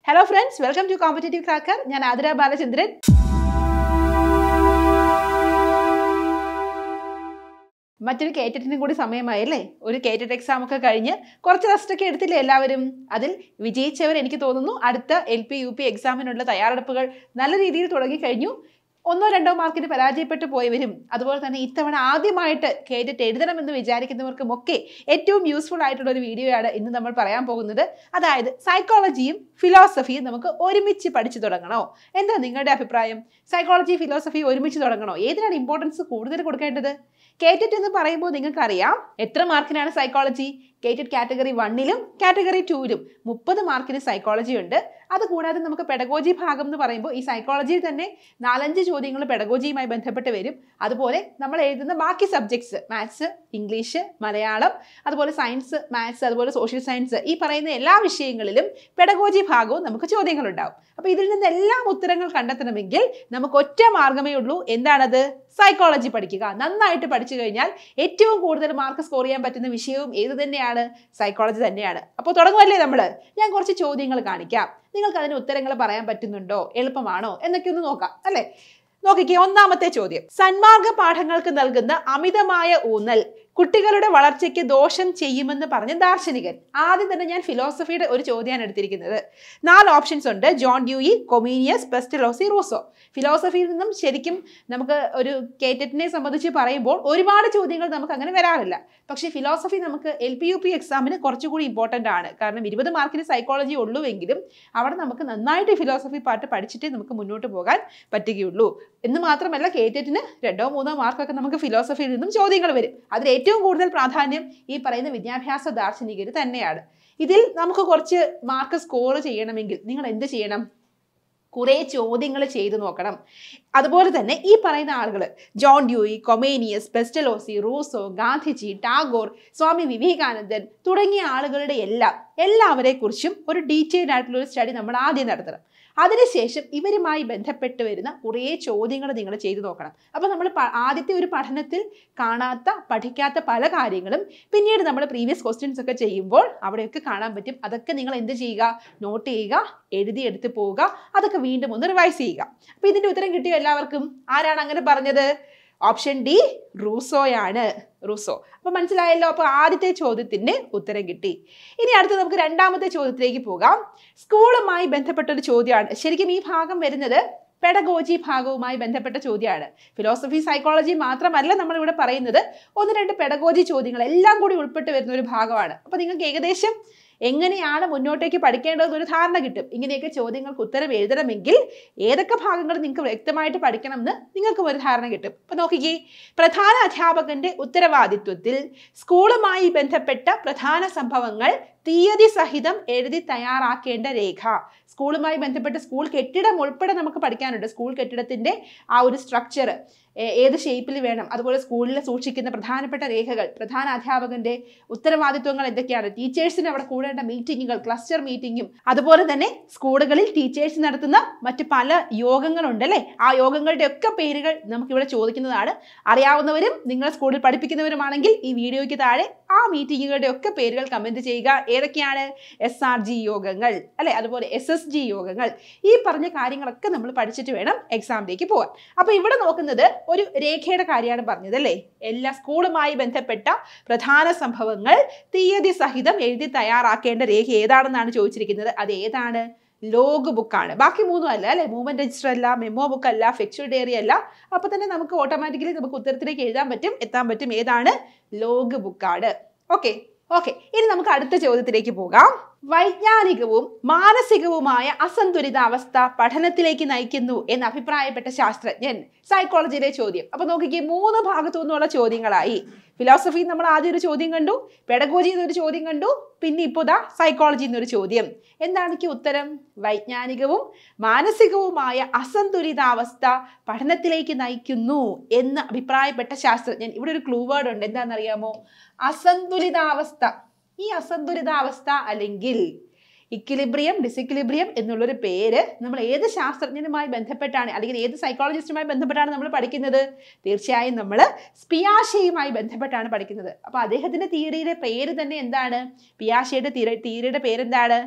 hello friends welcome to competitive cracker ഞാൻ ആതിര ബാലചന്ദ്രൻ മറ്റൊരു കേറ്ററ്റിനും കൂടി സമയമായല്ലേ ഒരു കേറ്ററ്റ് എക്സാം ഒക്കെ കഴിഞ്ഞ് കുറച്ച് റെസ്റ്റ് ഒക്കെ എടുത്തില്ലേ എല്ലാവരും അതിൽ വിജയിച്ചവർ എനിക്ക് തോന്നുന്നു അടുത്ത എൽ പി യു പി എക്സാമിനുള്ള തയ്യാറെടുപ്പുകൾ നല്ല രീതിയിൽ തുടങ്ങി കഴിഞ്ഞു ഒന്നോ രണ്ടോ മാർക്കിന് പരാജയപ്പെട്ടു പോയവരും അതുപോലെ തന്നെ ഇത്തവണ ആദ്യമായിട്ട് കേറ്ററ്റ് എഴുതണമെന്ന് വിചാരിക്കുന്നവർക്കും ഒക്കെ ഏറ്റവും യൂസ്ഫുൾ ആയിട്ടുള്ള ഒരു വീഡിയോയാണ് ഇന്ന് നമ്മൾ പറയാൻ പോകുന്നത് അതായത് സൈക്കോളജിയും ഫിലോസഫിയും നമുക്ക് ഒരുമിച്ച് പഠിച്ചു തുടങ്ങണോ എന്താ നിങ്ങളുടെ അഭിപ്രായം സൈക്കോളജി ഫിലോസഫി ഒരുമിച്ച് തുടങ്ങണോ ഏതിനാണ് ഇമ്പോർട്ടൻസ് കൂടുതൽ കൊടുക്കേണ്ടത് കേറ്ററ്റ് എന്ന് പറയുമ്പോൾ നിങ്ങൾക്കറിയാം എത്ര മാർക്കിനാണ് സൈക്കോളജി കേറ്റഡ് കാറ്റഗറി വണ്ണിലും കാറ്റഗറി ടൂവിലും മുപ്പത് മാർക്കിന് സൈക്കോളജി ഉണ്ട് അതുകൂടാതെ നമുക്ക് പെഡഗോജി ഭാഗം എന്ന് പറയുമ്പോൾ ഈ സൈക്കോളജിയിൽ തന്നെ നാലഞ്ച് ചോദ്യങ്ങൾ പെഡഗോജിയുമായി ബന്ധപ്പെട്ട് വരും അതുപോലെ നമ്മൾ എഴുതുന്ന ബാക്കി സബ്ജക്ട്സ് മാത്സ് ഇംഗ്ലീഷ് മലയാളം അതുപോലെ സയൻസ് മാത്സ് അതുപോലെ സോഷ്യൽ സയൻസ് ഈ പറയുന്ന എല്ലാ വിഷയങ്ങളിലും പെഡഗോജി ഭാഗവും നമുക്ക് ചോദ്യങ്ങളുണ്ടാവും അപ്പോൾ ഇതിൽ നിന്ന് എല്ലാം ഉത്തരങ്ങൾ കണ്ടെത്തണമെങ്കിൽ നമുക്ക് ഒറ്റ മാർഗമേ ഉള്ളൂ എന്താണത് സൈക്കോളജി പഠിക്കുക നന്നായിട്ട് പഠിച്ചു കഴിഞ്ഞാൽ ഏറ്റവും കൂടുതൽ മാർക്ക് സ്കോർ ചെയ്യാൻ പറ്റുന്ന വിഷയവും ഏത് തന്നെയാണ് സൈക്കോളജി തന്നെയാണ് അപ്പോൾ തുടങ്ങുമല്ലേ നമ്മൾ ഞാൻ കുറച്ച് ചോദ്യങ്ങൾ കാണിക്കാം നിങ്ങൾക്ക് അതിന് ഉത്തരങ്ങൾ പറയാൻ പറ്റുന്നുണ്ടോ എളുപ്പമാണോ എന്നൊക്കെ ഒന്ന് നോക്കാം അല്ലേ നോക്കിക്കേ ഒന്നാമത്തെ ചോദ്യം സന്മാർഗ പാഠങ്ങൾക്ക് നൽകുന്ന അമിതമായ ഊന്നൽ കുട്ടികളുടെ വളർച്ചയ്ക്ക് ദോഷം ചെയ്യുമെന്ന് പറഞ്ഞ ദാർശനികൻ ആദ്യം തന്നെ ഞാൻ ഫിലോസഫിയുടെ ഒരു ചോദ്യമാണ് എടുത്തിരിക്കുന്നത് നാല് ഓപ്ഷൻസ് ഉണ്ട് John Dewey Comenius Pestalozzi Rousseau ഫിലോസഫിയിൽ നിന്നും ശരിക്കും നമുക്ക് ഒരു കേറ്ററ്റിനെ സംബന്ധിച്ച് പറയുമ്പോൾ ഒരുപാട് ചോദ്യങ്ങൾ നമുക്ക് അങ്ങനെ വരാറില്ല പക്ഷേ ഫിലോസഫി നമുക്ക് എൽ പി യു പി എക്സാമിന് കുറച്ചുകൂടി ഇമ്പോർട്ടൻ്റ് ആണ് കാരണം ഇരുപത് മാർക്കിന് സൈക്കോളജി ഉള്ളുവെങ്കിലും അവിടെ നമുക്ക് നന്നായിട്ട് ഫിലോസഫി പാട്ട് പഠിച്ചിട്ടേ നമുക്ക് മുന്നോട്ട് പോകാൻ പറ്റുകയുള്ളൂ എന്ന് മാത്രമല്ല കേറ്ററ്റിന് രണ്ടോ മൂന്നോ മാർക്കൊക്കെ നമുക്ക് ഫിലോസഫിയിൽ നിന്നും ചോദ്യങ്ങൾ വരും അതിൽ ഏറ്റവും കൂടുതൽ പ്രാധാന്യം ഈ പറയുന്ന വിദ്യാഭ്യാസ ദാർശനികർ തന്നെയാണ് ഇതിൽ നമുക്ക് കുറച്ച് മാർക്ക് സ്കോർ ചെയ്യണമെങ്കിൽ നിങ്ങൾ എന്ത് ചെയ്യണം കുറേ ചോദ്യങ്ങൾ ചെയ്തു നോക്കണം അതുപോലെ തന്നെ ഈ പറയുന്ന ആളുകൾ John Dewey Comenius Pestalozzi Rousseau Gandhiji Tagore Swami Vivekanandan തുടങ്ങിയ ആളുകളുടെ എല്ലാം എല്ലാവരെ കുറിച്ചും ഒരു ഡീറ്റെയിൽഡ് ആയിട്ടുള്ള ഒരു സ്റ്റഡി നമ്മൾ ആദ്യം നടത്തണം അതിനുശേഷം ഇവരുമായി ബന്ധപ്പെട്ട് വരുന്ന കുറേ ചോദ്യങ്ങൾ നിങ്ങൾ ചെയ്തു നോക്കണം അപ്പോൾ നമ്മൾ ആദ്യത്തെ ഒരു പഠനത്തിൽ കാണാത്ത പഠിക്കാത്ത പല കാര്യങ്ങളും പിന്നീട് നമ്മൾ പ്രീവിയസ് ക്വസ്റ്റ്യൻസ് ഒക്കെ ചെയ്യുമ്പോൾ അവിടെയൊക്കെ കാണാൻ പറ്റും അതൊക്കെ നിങ്ങൾ എന്ത് ചെയ്യുക നോട്ട് ചെയ്യുക എഴുതി എടുത്ത് പോവുക അതൊക്കെ വീണ്ടും ഒന്ന് റിവൈസ് ചെയ്യുക അപ്പോൾ ഇതിൻ്റെ ഉത്തരം കിട്ടിയോ എല്ലാവർക്കും ആരാണ് അങ്ങനെ പറഞ്ഞത് ഓപ്ഷൻ ഡി റൂസോയാണ് റൂസോ അപ്പോൾ മനസ്സിലായല്ലോ അപ്പോൾ ആദ്യത്തെ ചോദ്യത്തിന് ഉത്തരം കിട്ടി ഇനി അടുത്ത് നമുക്ക് രണ്ടാമത്തെ ചോദ്യത്തിലേക്ക് പോകാം സ്കൂളുമായി ബന്ധപ്പെട്ട ഒരു ചോദ്യമാണ് ശരിക്കും ഈ ഭാഗം വരുന്നത് പെഡഗോജി ഭാഗവുമായി ബന്ധപ്പെട്ട ചോദ്യമാണ് ഫിലോസഫി സൈക്കോളജി മാത്രമല്ല നമ്മളിവിടെ പറയുന്നത് ഒന്ന് രണ്ട് പെഡഗോജി ചോദ്യങ്ങൾ എല്ലാം കൂടി ഉൾപ്പെട്ട് വരുന്ന ഒരു ഭാഗമാണ് അപ്പോൾ നിങ്ങൾക്ക് ഏകദേശം എങ്ങനെയാണ് മുന്നോട്ടേക്ക് പഠിക്കേണ്ടതെന്ന് ഒരു ധാരണ കിട്ടും ഇങ്ങനെയൊക്കെ ചോദ്യങ്ങൾക്ക് ഉത്തരം എഴുതണമെങ്കിൽ ഏതൊക്കെ ഭാഗങ്ങൾ നിങ്ങൾക്ക് വ്യക്തമായിട്ട് പഠിക്കണം എന്ന് നിങ്ങൾക്കും ഒരു ധാരണ കിട്ടും അപ്പോൾ നോക്കിക്കേ പ്രധാന അധ്യാപകന്റെ ഉത്തരവാദിത്വത്തിൽ സ്കൂളുമായി ബന്ധപ്പെട്ട പ്രധാന സംഭവങ്ങൾ തീയതി സഹിതം എഴുതി തയ്യാറാക്കേണ്ട രേഖ സ്കൂളുമായി ബന്ധപ്പെട്ട സ്കൂൾ കെട്ടിടം ഉൾപ്പെടെ നമുക്ക് പഠിക്കാനുണ്ട് സ്കൂൾ കെട്ടിടത്തിന്റെ ആ ഒരു സ്ട്രക്ചർ ഏത് ഷേപ്പിൽ വേണം അതുപോലെ സ്കൂളിൽ സൂക്ഷിക്കുന്ന പ്രധാനപ്പെട്ട രേഖകൾ പ്രധാന അധ്യാപകന്റെ ഉത്തരവാദിത്വങ്ങൾ എന്തൊക്കെയാണ് ടീച്ചേഴ്സിന് അവിടെ കൂടേണ്ട മീറ്റിങ്ങുകൾ ക്ലസ്റ്റർ മീറ്റിങ്ങും അതുപോലെ തന്നെ സ്കൂളുകളിൽ ടീച്ചേഴ്സ് നടത്തുന്ന മറ്റ് പല യോഗങ്ങളുണ്ട് അല്ലേ ആ യോഗങ്ങളുടെ ഒക്കെ പേരുകൾ നമുക്കിവിടെ ചോദിക്കുന്നതാണ് അറിയാവുന്നവരും നിങ്ങൾ സ്കൂളിൽ പഠിപ്പിക്കുന്നവരുമാണെങ്കിൽ ഈ വീഡിയോയ്ക്ക് താഴെ ആ മീറ്റിങ്ങുകളുടെ ഒക്കെ പേരുകൾ കമന്റ് ചെയ്യുക ഏതൊക്കെയാണ് എസ് ആർ ജി യോഗങ്ങൾ അല്ലെ അതുപോലെ എസ് എസ് ജി യോഗങ്ങൾ ഈ പറഞ്ഞ കാര്യങ്ങളൊക്കെ നമ്മൾ പഠിച്ചിട്ട് വേണം എക്സാമിലേക്ക് പോകാൻ അപ്പൊ ഇവിടെ നോക്കുന്നത് ഒരു രേഖയുടെ കാര്യമാണ് പറഞ്ഞത് അല്ലേ എല്ലാ സ്കൂളുമായി ബന്ധപ്പെട്ട പ്രധാന സംഭവങ്ങൾ തീയതി സഹിതം എഴുതി തയ്യാറാക്കേണ്ട രേഖ ഏതാണെന്നാണ് ചോദിച്ചിരിക്കുന്നത് അത് ഏതാണ് ലോഗ് ബുക്കാണ് ബാക്കി മൂന്നും അല്ല അല്ലെ മൂവ്മെന്റ് രജിസ്റ്റർ അല്ല മെമ്മോ ബുക്ക് അല്ല ഫെക്ച്വൽ ഡയറി അല്ല അപ്പൊ തന്നെ നമുക്ക് ഓട്ടോമാറ്റിക്കലി നമുക്ക് ഉത്തരത്തിലേക്ക് എഴുതാൻ പറ്റും എത്താൻ പറ്റും ഏതാണ് ലോഗ് ബുക്കാണ് ഓക്കെ ഓക്കെ ഇനി നമുക്ക് അടുത്ത ചോദ്യത്തിലേക്ക് പോകാം വൈജ്ഞാനികവും മാനസികവുമായ അസന്തുലിതാവസ്ഥ പഠനത്തിലേക്ക് നയിക്കുന്നു എന്ന് അഭിപ്രായപ്പെട്ട ശാസ്ത്രജ്ഞൻ സൈക്കോളജിയിലെ ചോദ്യം അപ്പൊ നോക്കിക്കേ മൂന്ന് ഭാഗത്തു നിന്നുള്ള ചോദ്യങ്ങളായി ഫിലോസഫി നമ്മൾ ആദ്യം ഒരു ചോദ്യം കണ്ടു പെഡഗോജി എന്നൊരു ചോദ്യം കണ്ടു പിന്നെ ഇപ്പോൾ ദാ സൈക്കോളജി എന്നൊരു ചോദ്യം എന്താണ് എനിക്ക് ഉത്തരം വൈജ്ഞാനികവും മാനസികവുമായ അസന്തുലിതാവസ്ഥ പഠനത്തിലേക്ക് നയിക്കുന്നു എന്ന് അഭിപ്രായപ്പെട്ട ശാസ്ത്രജ്ഞൻ ഇവിടെ ഒരു ക്ലൂ വേർഡ് ഉണ്ട് എന്താണെന്നറിയാമോ അസന്തുലിതാവസ്ഥ ഈ അസന്തുലിതാവസ്ഥ അല്ലെങ്കിൽ ഇക്വിലിബ്രിയം ഡിസിക്വിലിബ്രിയം എന്നുള്ളൊരു പേര് നമ്മൾ ഏത് ശാസ്ത്രജ്ഞനുമായി ബന്ധപ്പെട്ടാണ് അല്ലെങ്കിൽ ഏത് സൈക്കോളജിസ്റ്റുമായി ബന്ധപ്പെട്ടാണ് നമ്മൾ പഠിക്കുന്നത് തീർച്ചയായും നമ്മൾ സ്പിയാഷയുമായി ബന്ധപ്പെട്ടാണ് പഠിക്കുന്നത് അപ്പോൾ അദ്ദേഹത്തിന്റെ തിയറിയുടെ പേര് തന്നെ എന്താണ് പിയാഷയുടെ തിയറിയുടെ പേരെന്താണ്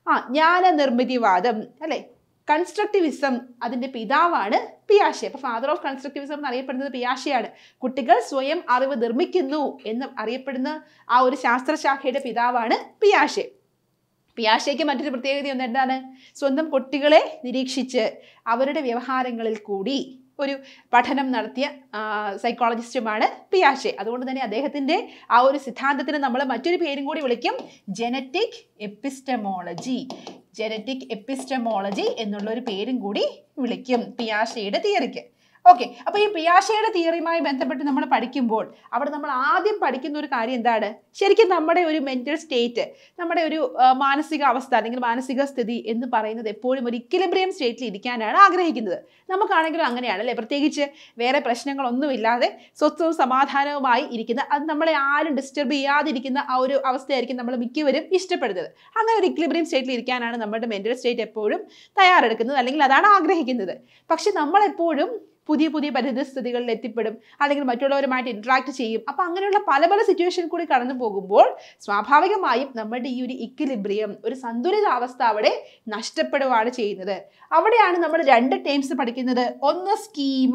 ആ ജ്ഞാന നിർമ്മിതിവാദം അല്ലെ കൺസ്ട്രക്റ്റിവിസം അതിന്റെ പിതാവാണ് പിയാഷെ അപ്പൊ ഫാദർ ഓഫ് കൺസ്ട്രക്റ്റിവിസം എന്ന് അറിയപ്പെടുന്നത് പിയാഷെയാണ് കുട്ടികൾ സ്വയം അറിവ് നിർമ്മിക്കുന്നു എന്ന് അറിയപ്പെടുന്ന ആ ഒരു ശാസ്ത്രശാഖയുടെ പിതാവാണ് പിയാഷെ പിയാഷയ്ക്ക് മറ്റൊരു പ്രത്യേകത ഒന്ന് എന്താണ് സ്വന്തം കുട്ടികളെ നിരീക്ഷിച്ച് അവരുടെ വ്യവഹാരങ്ങളിൽ കൂടി ഒരു പഠനം നടത്തിയ സൈക്കോളജിസ്റ്റുമാണ് പിയാഷെ അതുകൊണ്ട് തന്നെ അദ്ദേഹത്തിന്റെ ആ ഒരു സിദ്ധാന്തത്തിന് നമ്മൾ മറ്റൊരു പേരും കൂടി വിളിക്കും ജനറ്റിക് എപ്പിസ്റ്റമോളജി ജനറ്റിക് എപ്പിസ്റ്റമോളജി എന്നുള്ള ഒരു പേരും കൂടി വിളിക്കും പിയാഷയുടെ തിയറിക്ക് ഓക്കെ അപ്പൊ ഈ പിയാഷയുടെ തിയറിയുമായി ബന്ധപ്പെട്ട് നമ്മൾ പഠിക്കുമ്പോൾ അവിടെ നമ്മൾ ആദ്യം പഠിക്കുന്ന ഒരു കാര്യം എന്താണ് ശരിക്കും നമ്മുടെ ഒരു മെന്റൽ സ്റ്റേറ്റ് നമ്മുടെ ഒരു ആ, മാനസിക അവസ്ഥ അല്ലെങ്കിൽ മാനസിക സ്ഥിതി എന്ന് പറയുന്നത് എപ്പോഴും ഒരു ഇക്വിലിബ്രിയം സ്റ്റേറ്റിൽ ഇരിക്കാനാണ് ആഗ്രഹിക്കുന്നത് നമുക്കാണെങ്കിലും അങ്ങനെയാണ് അല്ലേ പ്രത്യേകിച്ച് വേറെ പ്രശ്നങ്ങളൊന്നുമില്ലാതെ സ്വസ്ഥവും സമാധാനവുമായി ഇരിക്കുന്ന അത് നമ്മളെ ആരും ഡിസ്റ്റർബ് ചെയ്യാതിരിക്കുന്ന ആ ഒരു അവസ്ഥയായിരിക്കും നമ്മൾ മിക്കവരും ഇഷ്ടപ്പെടുന്നത് അങ്ങനെ ഒരു ഇക്വിലിബ്രിയം സ്റ്റേറ്റിൽ ഇരിക്കാനാണ് നമ്മുടെ മെന്റൽ സ്റ്റേറ്റ് എപ്പോഴും തയ്യാറെടുക്കുന്നത് അല്ലെങ്കിൽ അതാണ് ആഗ്രഹിക്കുന്നത് പക്ഷെ നമ്മളെപ്പോഴും പുതിയ പുതിയ പരിതസ്ഥിതികളിൽ എത്തിപ്പെടും അല്ലെങ്കിൽ മറ്റുള്ളവരുമായിട്ട് ഇന്ററാക്ട് ചെയ്യും അപ്പം അങ്ങനെയുള്ള പല പല സിറ്റുവേഷൻ കൂടി കടന്നു പോകുമ്പോൾ സ്വാഭാവികമായും നമ്മുടെ ഈ ഒരു ഇക്വിലിബ്രിയം ഒരു സന്തുലിതാവസ്ഥ അവിടെ നഷ്ടപ്പെടുകയാണ് ചെയ്യുന്നത് അവിടെയാണ് നമ്മൾ രണ്ട് ടേംസ് പഠിക്കുന്നത് ഒന്ന് സ്കീമ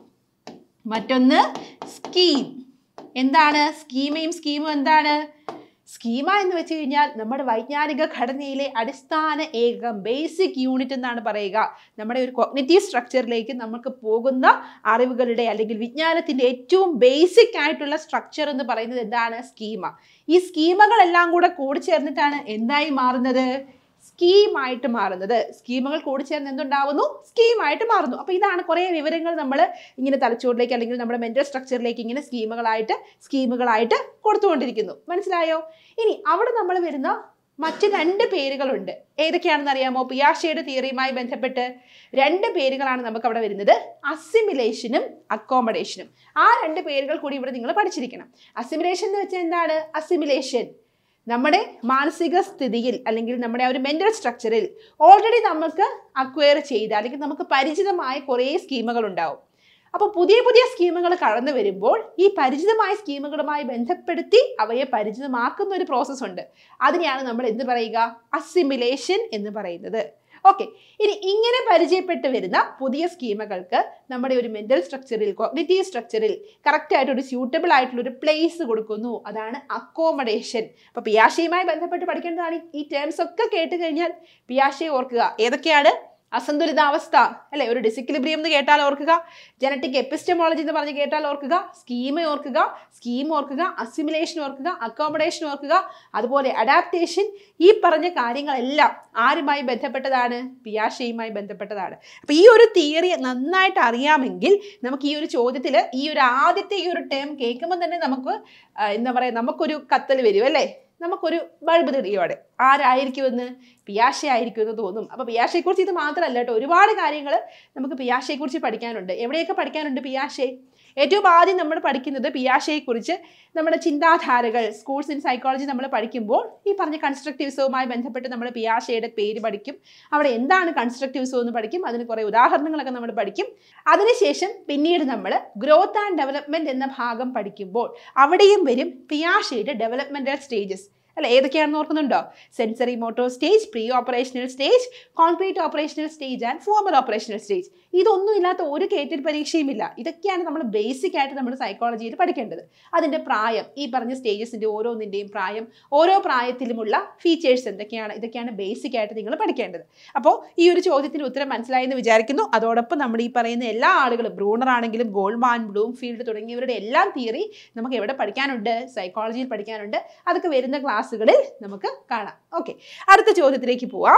മറ്റൊന്ന് സ്കീം എന്താണ് സ്കീമയും സ്കീമും എന്താണ് സ്കീമ എന്ന് വെച്ച് കഴിഞ്ഞാൽ നമ്മുടെ വൈജ്ഞാനിക ഘടനയിലെ അടിസ്ഥാന ഏകം ബേസിക് യൂണിറ്റ് എന്നാണ് പറയുക നമ്മുടെ ഒരു കോഗ്നിറ്റീവ് സ്ട്രക്ചറിലേക്ക് നമുക്ക് പോകുന്ന അറിവുകളുടെ അല്ലെങ്കിൽ വിജ്ഞാനത്തിന്റെ ഏറ്റവും ബേസിക് ആയിട്ടുള്ള സ്ട്രക്ചർ എന്ന് പറയുന്നത് എന്താണ് സ്കീമ ഈ സ്കീമകളെല്ലാം കൂടെ കൂടിച്ചേർന്നിട്ടാണ് എന്തായി മാറുന്നത് സ്കീമായിട്ട് മാറുന്നത് സ്കീമുകൾ കൂടിച്ചേർന്ന് എന്തുണ്ടാവുന്നു സ്കീമായിട്ട് മാറുന്നു അപ്പോൾ ഇതാണ് കുറേ വിവരങ്ങൾ നമ്മൾ ഇങ്ങനെ തലച്ചോറിലേക്ക് അല്ലെങ്കിൽ നമ്മുടെ മെന്റൽ സ്ട്രക്ചറിലേക്ക് ഇങ്ങനെ സ്കീമുകളായിട്ട് സ്കീമുകളായിട്ട് കൊടുത്തുകൊണ്ടിരിക്കുന്നു മനസ്സിലായോ ഇനി അവിടെ നമ്മൾ വരുന്ന മറ്റ് രണ്ട് പേരുകളുണ്ട് ഏതൊക്കെയാണെന്ന് അറിയാമോ പിയാഷയുടെ തിയറിയുമായി ബന്ധപ്പെട്ട് രണ്ട് പേരുകളാണ് നമുക്ക് അവിടെ വരുന്നത് അസിമിലേഷനും അക്കോമഡേഷനും ആ രണ്ട് പേരുകൾ കൂടി ഇവിടെ നിങ്ങൾ പഠിച്ചിരിക്കണം അസിമിലേഷൻ എന്ന് വെച്ചാൽ എന്താണ് അസിമിലേഷൻ നമ്മുടെ മാനസിക സ്ഥിതിയിൽ അല്ലെങ്കിൽ നമ്മുടെ ആ ഒരു മെന്റൽ സ്ട്രക്ചറിൽ ഓൾറെഡി നമുക്ക് അക്വയർ ചെയ്ത അല്ലെങ്കിൽ നമുക്ക് പരിചിതമായ കുറേ സ്കീമുകൾ ഉണ്ടാവും അപ്പോൾ പുതിയ പുതിയ സ്കീമുകൾ കടന്നു വരുമ്പോൾ ഈ പരിചിതമായ സ്കീമുകളുമായി ബന്ധപ്പെടുത്തി അവയെ പരിചിതമാക്കുന്ന ഒരു പ്രോസസ്സ് ഉണ്ട് അതിനെയാണ് നമ്മൾ എന്ത് പറയുക അസിമിലേഷൻ എന്ന് പറയുന്നത് ഓക്കെ ഇനി ഇങ്ങനെ പരിചയപ്പെട്ട് വരുന്ന പുതിയ സ്കീമുകൾക്ക് നമ്മുടെ ഒരു മെന്റൽ സ്ട്രക്ചറിൽ കോഗ്നിറ്റീവ് സ്ട്രക്ചറിൽ കറക്റ്റ് ആയിട്ട് ഒരു സ്യൂട്ടബിൾ ആയിട്ടുള്ള ഒരു പ്ലേസ് കൊടുക്കുന്നു അതാണ് അക്കോമഡേഷൻ അപ്പൊ പിയാഷയുമായി ബന്ധപ്പെട്ട് പഠിക്കേണ്ടതാണ് ഈ- ഈ ടേംസ് ഒക്കെ കേട്ട് കഴിഞ്ഞാൽ പിയാഷയെ ഓർക്കുക ഏതൊക്കെയാണ് അസന്തുലിതാവസ്ഥ അല്ലെ ഒരു ഡിസിക്ലിബ്രിയം എന്ന് കേട്ടാൽ ഓർക്കുക ജനറ്റിക് എപ്പിസ്റ്റമോളജി എന്ന് പറഞ്ഞ് കേട്ടാൽ ഓർക്കുക സ്കീമ ഓർക്കുക സ്കീം ഓർക്കുക അസിമിലേഷൻ ഓർക്കുക അക്കോമഡേഷൻ ഓർക്കുക അതുപോലെ അഡാപ്റ്റേഷൻ ഈ പറഞ്ഞ കാര്യങ്ങളെല്ലാം ആരുമായി ബന്ധപ്പെട്ടതാണ് പിയാഷയുമായി ബന്ധപ്പെട്ടതാണ് അപ്പോൾ ഈ ഒരു തിയറി നന്നായിട്ട് അറിയാമെങ്കിൽ നമുക്ക് ഈ ഒരു ചോദ്യത്തിൽ ഈ ഒരു ആദ്യത്തെ ഈ ഒരു ടേം കേൾക്കുമ്പോൾ തന്നെ നമുക്ക് ആ, എന്താ പറയുക നമുക്കൊരു കത്തൽ വരും അല്ലേ നമുക്കൊരു ബൾബ് തെളിയോടെ ആരായിരിക്കുമെന്ന് പിയാഷെ ആയിരിക്കുമെന്ന് തോന്നും അപ്പോൾ പിയാഷയെക്കുറിച്ച് ഇത് മാത്രമല്ല കേട്ടോ ഒരുപാട് കാര്യങ്ങൾ നമുക്ക് പിയാഷയെക്കുറിച്ച് പഠിക്കാനുണ്ട് എവിടെയൊക്കെ പഠിക്കാനുണ്ട് പിയാഷെ ഏറ്റവും ആദ്യം നമ്മൾ പഠിക്കുന്നത് പിയാഷയെക്കുറിച്ച് നമ്മുടെ ചിന്താധാരകൾ സ്കൂൾസ് ഇൻ സൈക്കോളജി നമ്മൾ പഠിക്കുമ്പോൾ ഈ പറഞ്ഞ കൺസ്ട്രക്റ്റിവിസവുമായി ബന്ധപ്പെട്ട് നമ്മൾ പിയാഷയുടെ പേര് പഠിക്കും അവിടെ എന്താണ് കൺസ്ട്രക്റ്റിവിസം എന്ന് പഠിക്കും അതിന് കുറേ ഉദാഹരണങ്ങളൊക്കെ നമ്മൾ പഠിക്കും അതിനുശേഷം പിന്നീട് നമ്മൾ ഗ്രോത്ത് ആൻഡ് ഡെവലപ്മെന്റ് എന്ന ഭാഗം പഠിക്കുമ്പോൾ അവിടെയും വരും പിയാഷയുടെ ഡെവലപ്മെന്റൽ സ്റ്റേജസ് അല്ല ഏതൊക്കെയാണെന്ന് ഓർക്കുന്നുണ്ടോ sensory motor stage pre operational stage concrete operational stage and formal operational stage ഇതൊന്നും ഇല്ലാത്ത ഒരു കേറ്റഡ് പരീക്ഷയും ഇല്ല ഇതൊക്കെയാണ് നമ്മൾ ബേസിക് ആയിട്ട് നമ്മൾ സൈക്കോളജിയിൽ പഠിക്കേണ്ടത് അതിൻ്റെ പ്രായം ഈ പറഞ്ഞ സ്റ്റേജസിൻ്റെ ഓരോന്നിൻ്റെയും പ്രായം ഓരോ പ്രായത്തിലുമുള്ള ഫീച്ചേഴ്സ് എന്തൊക്കെയാണ് ഇതൊക്കെയാണ് ബേസിക് ആയിട്ട് നിങ്ങൾ പഠിക്കേണ്ടത് അപ്പോൾ ഈ ഒരു ചോദ്യത്തിന് ഉത്തരം മനസ്സിലായി എന്ന് വിചാരിക്കുന്നു അതോടൊപ്പം നമ്മൾ ഈ പറയുന്ന എല്ലാ ആളുകളും ബ്രൂണർ ആണെങ്കിലും ഗോൾമാൻ ബ്ലൂംഫീൽഡ് തുടങ്ങിയവരുടെ എല്ലാം തിയറി നമുക്ക് എവിടെ പഠിക്കാനുണ്ട് സൈക്കോളജിയിൽ പഠിക്കാനുണ്ട് അതൊക്കെ വരുന്ന ക്ലാസ്സുകളിൽ നമുക്ക് കാണാം ഓക്കെ അടുത്ത ചോദ്യത്തിലേക്ക് പോവാം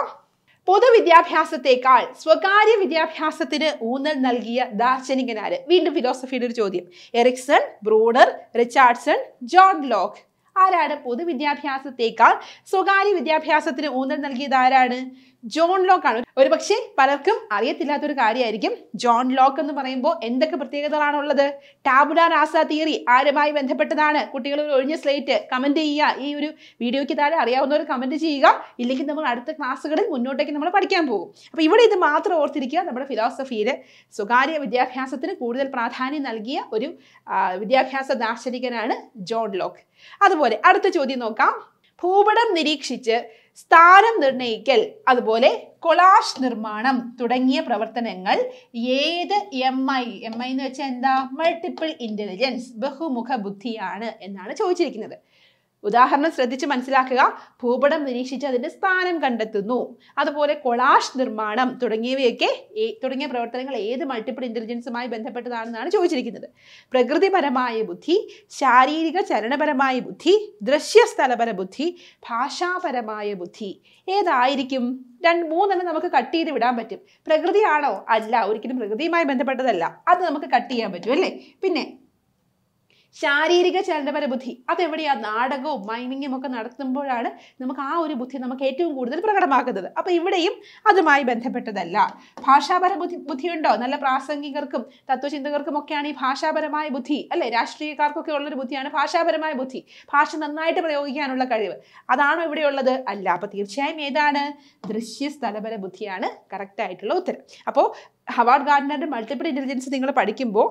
പൊതുവിദ്യാഭ്യാസത്തെക്കാൾ സ്വകാര്യ വിദ്യാഭ്യാസത്തിന് ഊന്നൽ നൽകിയ ദാർശനികനാര് വീണ്ടും ഫിലോസഫിയുടെ ഒരു ചോദ്യം Erikson Bruner Richardson John Locke ആരാണ് പൊതുവിദ്യാഭ്യാസത്തെക്കാൾ സ്വകാര്യ വിദ്യാഭ്യാസത്തിന് ഊന്നൽ നൽകിയത് ആരാണ് ജോൺ ലോക്ക് ആണ് ഒരു പക്ഷേ പലർക്കും അറിയത്തില്ലാത്തൊരു കാര്യമായിരിക്കും ജോൺ ലോക്ക് എന്ന് പറയുമ്പോൾ എന്തൊക്കെ പ്രത്യേകതകളാണുള്ളത് ടാബുലാർ ആസ തിയറി ആരുമായി ബന്ധപ്പെട്ടതാണ് കുട്ടികൾ ഒരു ഒഴിഞ്ഞ സ്ലേറ്റ് കമന്റ് ചെയ്യുക ഈ ഒരു വീഡിയോയ്ക്ക് താഴെ അറിയാവുന്നവർ കമന്റ് ചെയ്യുക ഇല്ലെങ്കിൽ നമ്മൾ അടുത്ത ക്ലാസ്സുകളിൽ മുന്നോട്ടേക്ക് നമ്മൾ പഠിക്കാൻ പോകും അപ്പോൾ ഇവിടെ ഇത് മാത്രം ഓർത്തിരിക്കുക നമ്മുടെ ഫിലോസഫിയിൽ സ്വകാര്യ വിദ്യാഭ്യാസത്തിന് കൂടുതൽ പ്രാധാന്യം നൽകിയ ഒരു ആ, വിദ്യാഭ്യാസ ദാർശനികനാണ് ജോൺ ലോക്ക് അതുപോലെ അടുത്ത ചോദ്യം നോക്കാം ഭൂപടം നിരീക്ഷിച്ച് സ്ഥാനം നിർണ്ണയിക്കൽ അതുപോലെ കൊളാഷ് നിർമ്മാണം തുടങ്ങിയ പ്രവർത്തനങ്ങൾ ഏത് എം ഐ എം ഐ എന്ന് വെച്ചാൽ എന്താ മൾട്ടിപ്പിൾ ഇന്റലിജൻസ് ബഹുമുഖ ബുദ്ധിയാണ് എന്നാണ് ചോദിച്ചിരിക്കുന്നത് ഉദാഹരണം ശ്രദ്ധിച്ച് മനസ്സിലാക്കുക ഭൂപടം നിരീക്ഷിച്ച് അതിന്റെ സ്ഥാനം കണ്ടെത്തുന്നു അതുപോലെ കൊളാഷ് നിർമ്മാണം തുടങ്ങിയവയൊക്കെ ഏ- തുടങ്ങിയ പ്രവർത്തനങ്ങൾ ഏത് മൾട്ടിപ്പിൾ ഇന്റലിജൻസുമായി ബന്ധപ്പെട്ടതാണെന്നാണ് ചോദിച്ചിരിക്കുന്നത് പ്രകൃതിപരമായ ബുദ്ധി ശാരീരിക ചലനപരമായ ബുദ്ധി ദൃശ്യസ്ഥലപര ബുദ്ധി ഭാഷാപരമായ ബുദ്ധി ഏതായിരിക്കും രണ്ട് മൂന്നെണ്ണം നമുക്ക് കട്ട് ചെയ്ത് വിടാൻ പറ്റും പ്രകൃതിയാണോ അല്ല ഒരിക്കലും പ്രകൃതിയുമായി ബന്ധപ്പെട്ടതല്ല അത് നമുക്ക് കട്ട് ചെയ്യാൻ പറ്റും അല്ലേ പിന്നെ ശാരീരിക ചലനപര ബുദ്ധി അതെവിടെയാ നാടകവും മൈമിങ്ങും ഒക്കെ നടത്തുമ്പോഴാണ് നമുക്ക് ആ ഒരു ബുദ്ധി നമുക്ക് ഏറ്റവും കൂടുതൽ പ്രകടമാക്കുന്നത് അപ്പൊ ഇവിടെയും അതുമായി ബന്ധപ്പെട്ടതല്ല ഭാഷാപര ബുദ്ധി ബുദ്ധിയുണ്ടോ നല്ല പ്രാസംഗികർക്കും തത്വചിന്തകർക്കും ഒക്കെയാണ് ഈ ഭാഷാപരമായ ബുദ്ധി അല്ലെ രാഷ്ട്രീയക്കാർക്കൊക്കെ ഉള്ളൊരു ബുദ്ധിയാണ് ഭാഷാപരമായ ബുദ്ധി ഭാഷ നന്നായിട്ട് പ്രയോഗിക്കാനുള്ള കഴിവ് അതാണോ ഇവിടെയുള്ളത് അല്ല അപ്പൊ തീർച്ചയായും ഏതാണ് ദൃശ്യസ്ഥലപര ബുദ്ധിയാണ് കറക്റ്റ് ആയിട്ടുള്ള ഉത്തരം അപ്പോൾ ഹവാർഡ് ഗാർഡനറുടെ മൾട്ടിപ്പിൾ ഇന്റലിജൻസ് നിങ്ങൾ പഠിക്കുമ്പോൾ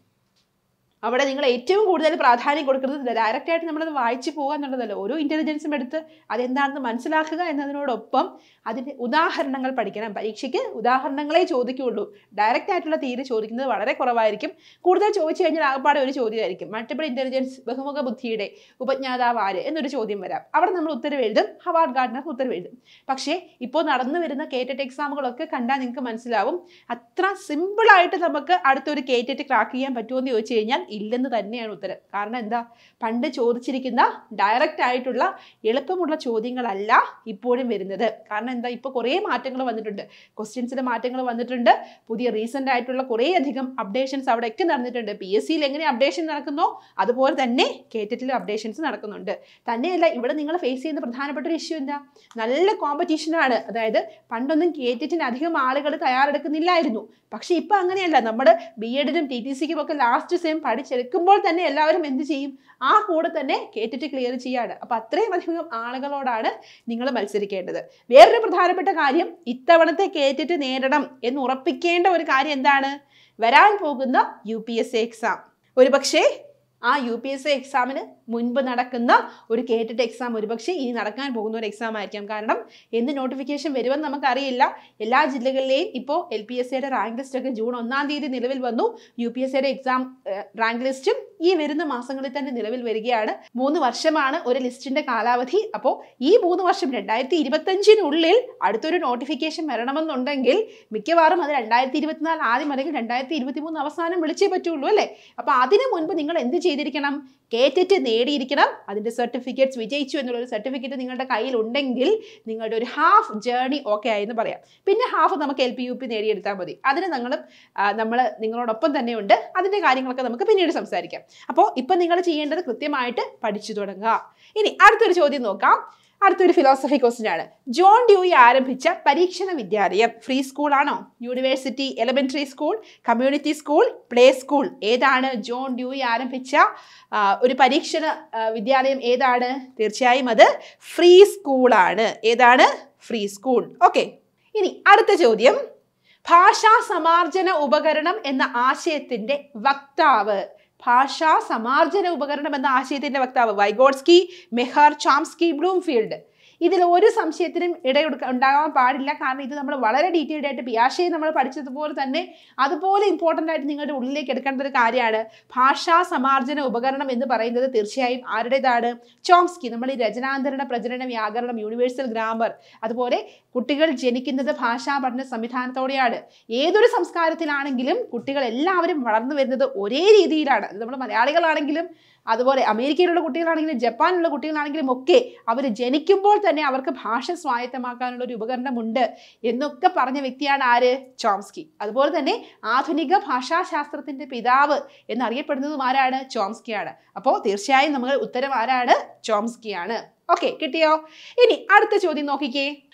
അവിടെ നിങ്ങൾ ഏറ്റവും കൂടുതൽ പ്രാധാന്യം കൊടുക്കുന്നത് ഡയറക്റ്റ് ആയിട്ട് നമ്മളത് വായിച്ചു പോകുക എന്നുള്ളതല്ല ഓരോ ഇൻ്റലിജൻസും എടുത്ത് അതെന്താണെന്ന് മനസ്സിലാക്കുക എന്നതിനോടൊപ്പം അതിൻ്റെ ഉദാഹരണങ്ങൾ പഠിക്കണം പരീക്ഷയ്ക്ക് ഉദാഹരണങ്ങളെ ചോദിക്കുകയുള്ളൂ ഡയറക്റ്റ് ആയിട്ടുള്ള തീരെ ചോദിക്കുന്നത് വളരെ കുറവായിരിക്കും കൂടുതൽ ചോദിച്ചു കഴിഞ്ഞാൽ ആകപ്പാടെ ഒരു ചോദ്യമായിരിക്കും മൾട്ടിപ്പിൾ ഇൻ്റലിജൻസ് ബഹുമുഖ ബുദ്ധിയുടെ ഉപജ്ഞാതാവ് ആര് എന്നൊരു ചോദ്യം വരാം അവിടെ നമ്മൾ ഉത്തരവ് എഴുതും ഹവാർഡ് ഗാർഡനർ ഉത്തരവ് എഴുതും പക്ഷേ ഇപ്പോൾ നടന്നു വരുന്ന കേറ്ററ്റ് എക്സാമുകളൊക്കെ കണ്ടാൽ നിങ്ങൾക്ക് മനസ്സിലാവും അത്ര സിമ്പിളായിട്ട് നമുക്ക് അടുത്തൊരു കേറ്ററ്റ് ക്രാക്ക് ചെയ്യാൻ പറ്റുമോ എന്ന് ചോദിച്ചു കഴിഞ്ഞാൽ ഇല്ലെന്ന് തന്നെയാണ് ഉത്തരം കാരണം എന്താ പണ്ട് ചോദിച്ചിരിക്കുന്ന ഡയറക്റ്റ് ആയിട്ടുള്ള എളുപ്പമുള്ള ചോദ്യങ്ങളല്ല ഇപ്പോഴും വരുന്നത് കാരണം എന്താ ഇപ്പോൾ കുറേ മാറ്റങ്ങൾ വന്നിട്ടുണ്ട് ക്വസ്റ്റ്യൻസിന്റെ മാറ്റങ്ങൾ വന്നിട്ടുണ്ട് പുതിയ റീസെന്റ് ആയിട്ടുള്ള കുറേ അധികം അപ്ഡേഷൻസ് അവിടെയൊക്കെ നടന്നിട്ടുണ്ട് പി എസ് സിയിൽ എങ്ങനെ അപ്ഡേഷൻ നടക്കുന്നോ അതുപോലെ തന്നെ കേറ്ററ്റിലും അപ്ഡേഷൻസ് നടക്കുന്നുണ്ട് തന്നെയല്ല ഇവിടെ നിങ്ങൾ ഫേസ് ചെയ്യുന്ന പ്രധാനപ്പെട്ട ഒരു ഇഷ്യൂ എന്താ നല്ല കോമ്പറ്റീഷനാണ് അതായത് പണ്ടൊന്നും കേറ്ററ്റിന് അധികം ആളുകൾ തയ്യാറെടുക്കുന്നില്ലായിരുന്നു പക്ഷെ ഇപ്പൊ അങ്ങനെയല്ല നമ്മൾ ബി എഡിനും ടി ടി സിക്കും ഒക്കെ ലാസ്റ്റ് സെയിം പഠിച്ചെടുക്കുമ്പോൾ തന്നെ എല്ലാവരും എന്ത് ചെയ്യും ആ കൂടെ തന്നെ കേറ്റിട്ട് ക്ലിയർ ചെയ്യാണ് അപ്പൊ അത്രയും അധികം ആളുകളോടാണ് നിങ്ങൾ മത്സരിക്കേണ്ടത് വേറൊരു പ്രധാനപ്പെട്ട കാര്യം ഇത്തവണത്തെ കേറ്റിട്ട് നേരിടണം എന്ന് ഉറപ്പിക്കേണ്ട ഒരു കാര്യം എന്താണ് വരാൻ പോകുന്ന U P S C exam ഒരു പക്ഷേ ആ യു പി എസ് സി എക്സാമിന് മുൻപ് നടക്കുന്ന ഒരു കേട്ടിട്ട് എക്സാം ഒരുപക്ഷെ ഇനി നടക്കാൻ പോകുന്ന ഒരു എക്സാം ആയിരിക്കാം കാരണം എന്ത് നോട്ടിഫിക്കേഷൻ വരുമെന്ന് നമുക്കറിയില്ല എല്ലാ ജില്ലകളിലെയും ഇപ്പോൾ എൽ പി എസ് സിയുടെ റാങ്ക് ലിസ്റ്റ് ഒക്കെ ജൂൺ ഒന്നാം തീയതി നിലവിൽ വന്നു യു പി എസ് സിയുടെ എക്സാം റാങ്ക് ലിസ്റ്റും ഈ വരുന്ന മാസങ്ങളിൽ തന്നെ നിലവിൽ വരികയാണ് മൂന്ന് വർഷമാണ് ഒരു ലിസ്റ്റിന്റെ കാലാവധി അപ്പോൾ ഈ മൂന്ന് വർഷം രണ്ടായിരത്തി ഇരുപത്തഞ്ചിനുള്ളിൽ അടുത്തൊരു നോട്ടിഫിക്കേഷൻ വരണമെന്നുണ്ടെങ്കിൽ മിക്കവാറും അത് രണ്ടായിരത്തി ഇരുപത്തിനാല് ആദ്യം അല്ലെങ്കിൽ രണ്ടായിരത്തി ഇരുപത്തി മൂന്ന് അവസാനം വിളിച്ചേ പറ്റുള്ളൂ അല്ലേ അപ്പൊ അതിനു മുൻപ് നിങ്ങൾ എന്ത് ചെയ്തിരിക്കണം കേറ്റിട്ട് നേടിയിരിക്കണം അതിന്റെ സർട്ടിഫിക്കറ്റ്സ് വിജയിച്ചു എന്നുള്ളൊരു സർട്ടിഫിക്കറ്റ് നിങ്ങളുടെ കയ്യിൽ ഉണ്ടെങ്കിൽ നിങ്ങളുടെ ഒരു ഹാഫ് ജേർണി ഓക്കെ ആയി എന്ന് പറയാം പിന്നെ ഹാഫ് നമുക്ക് എൽ പി യു പി നേടിയെടുത്താൽ മതി അതിന് നിങ്ങൾ നമ്മൾ നിങ്ങളോടൊപ്പം തന്നെ ഉണ്ട് അതിന്റെ കാര്യങ്ങളൊക്കെ നമുക്ക് പിന്നീട് സംസാരിക്കാം അപ്പോൾ ഇപ്പം നിങ്ങൾ ചെയ്യേണ്ടത് കൃത്യമായിട്ട് പഠിച്ചു തുടങ്ങുക ഇനി അടുത്തൊരു ചോദ്യം നോക്കാം അടുത്തൊരു ഫിലോസഫി ക്വസ്റ്റ്യൻ ആണ് ജോൺ ഡ്യൂയി ആരംഭിച്ച പരീക്ഷണ വിദ്യാലയം ഫ്രീ സ്കൂൾ ആണോ university elementary school community school play school ഏതാണ് ജോൺ ഡ്യൂയി ആരംഭിച്ച ആ, ഒരു പരീക്ഷണ ആ, വിദ്യാലയം ഏതാണ് തീർച്ചയായും അത് ഫ്രീ സ്കൂളാണ് ഏതാണ് ഫ്രീ സ്കൂൾ ഓക്കെ ഇനി അടുത്ത ചോദ്യം ഭാഷാ സമാർജന ഉപകരണം എന്ന ആശയത്തിന്റെ വക്താവ് ഭാഷാ സമാർജന ഉപകരണം എന്ന ആശയത്തിന്റെ വക്താവ് വൈഗോഡ്സ്കി മെഹർ ചാംസ്കി ബ്ലൂംഫീൽഡ് ഇതിൽ ഒരു സംശയത്തിനും ഇടയൊടുക്ക ഉണ്ടാകാൻ പാടില്ല കാരണം ഇത് നമ്മൾ വളരെ ഡീറ്റെയിൽഡ് ആയിട്ട് പിയാഷയെ നമ്മൾ പഠിച്ചതുപോലെ തന്നെ അതുപോലെ ഇമ്പോർട്ടൻ്റ് ആയിട്ട് നിങ്ങളുടെ ഉള്ളിലേക്ക് എടുക്കേണ്ട ഒരു കാര്യമാണ് ഭാഷാ സമാർജന ഉപകരണം എന്ന് പറയുന്നത് തീർച്ചയായും ആരുടേതാണ് ചോംസ്കി നമ്മൾ ഈ രചനാന്തരണ പ്രചരണ വ്യാകരണം യൂണിവേഴ്സൽ ഗ്രാമർ അതുപോലെ കുട്ടികൾ ജനിക്കുന്നത് ഭാഷാ പഠന സംവിധാനത്തോടെയാണ് ഏതൊരു സംസ്കാരത്തിലാണെങ്കിലും കുട്ടികൾ എല്ലാവരും വളർന്നു വരുന്നത് ഒരേ രീതിയിലാണ് അത് നമ്മൾ മലയാളികളാണെങ്കിലും അതുപോലെ അമേരിക്കയിലുള്ള കുട്ടികളാണെങ്കിലും ജപ്പാനിലുള്ള കുട്ടികളാണെങ്കിലും ഒക്കെ അവർ ജനിക്കുമ്പോൾ തന്നെ അവർക്ക് ഭാഷ സ്വായത്തമാക്കാനുള്ള ഒരു ഉപകരണമുണ്ട് എന്നൊക്കെ പറഞ്ഞ വ്യക്തിയാണ് ആര് ചോംസ്കി അതുപോലെ തന്നെ ആധുനിക ഭാഷാശാസ്ത്രത്തിന്റെ പിതാവ് എന്നറിയപ്പെടുന്നതും ആരാണ് ചോംസ്കിയാണ് അപ്പോൾ തീർച്ചയായും നമ്മൾ ഉത്തരം ആരാണ് ചോംസ്കിയാണ് ഓക്കെ കിട്ടിയോ ഇനി അടുത്ത ചോദ്യം നോക്കിക്കേ